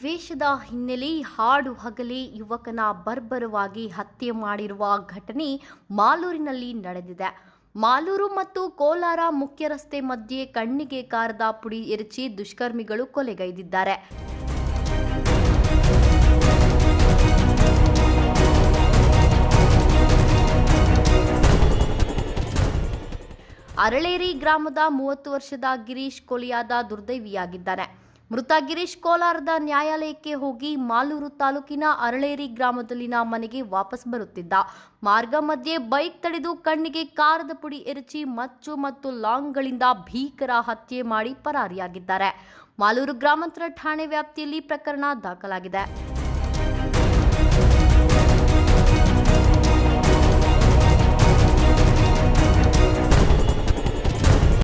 ದ್ವೇಷದ ಹಿನ್ನೆಲೆ ಹಾಡು ಹಗಲೇ ಯುವಕನ ಬರ್ಬರವಾಗಿ ಹತ್ಯೆ ಮಾಡಿರುವ ಘಟನೆ ಮಾಲೂರಿನಲ್ಲಿ ನಡೆದಿದೆ ಮಾಲೂರು ಮತ್ತು ಕೋಲಾರ ಮುಖ್ಯ ರಸ್ತೆ ಮಧ್ಯೆ ಕಣ್ಣಿಗೆ ಕಾರದ ಪುಡಿ ಎರಚಿ ದುಷ್ಕರ್ಮಿಗಳು ಕೊಲೆಗೈದಿದ್ದಾರೆ ಅರಳೇರಿ ಗ್ರಾಮದ ಮೂವತ್ತು ವರ್ಷದ ಗಿರೀಶ್ ಕೊಲಿಯಾದ ದುರ್ದೈವಿಯಾಗಿದ್ದಾನೆ ಮೃತ ಗಿರೀಶ್ ಕೋಲಾರದ ನ್ಯಾಯಾಲಯಕ್ಕೆ ಹೋಗಿ ಮಾಲೂರು ತಾಲೂಕಿನ ಅರಳೇರಿ ಗ್ರಾಮದಲ್ಲಿನ ಮನೆಗೆ ವಾಪಸ್ ಬರುತ್ತಿದ್ದ ಮಾರ್ಗ ಮಧ್ಯೆ ಬೈಕ್ ತಡೆದು ಕಣ್ಣಿಗೆ ಕಾರದ ಪುಡಿ ಎರಚಿ ಮಚ್ಚು ಮತ್ತು ಲಾಂಗ್ಗಳಿಂದ ಭೀಕರ ಹತ್ಯೆ ಮಾಡಿ ಪರಾರಿಯಾಗಿದ್ದಾರೆ ಮಾಲೂರು ಗ್ರಾಮಾಂತರ ಠಾಣೆ ವ್ಯಾಪ್ತಿಯಲ್ಲಿ ಪ್ರಕರಣ ದಾಖಲಾಗಿದೆ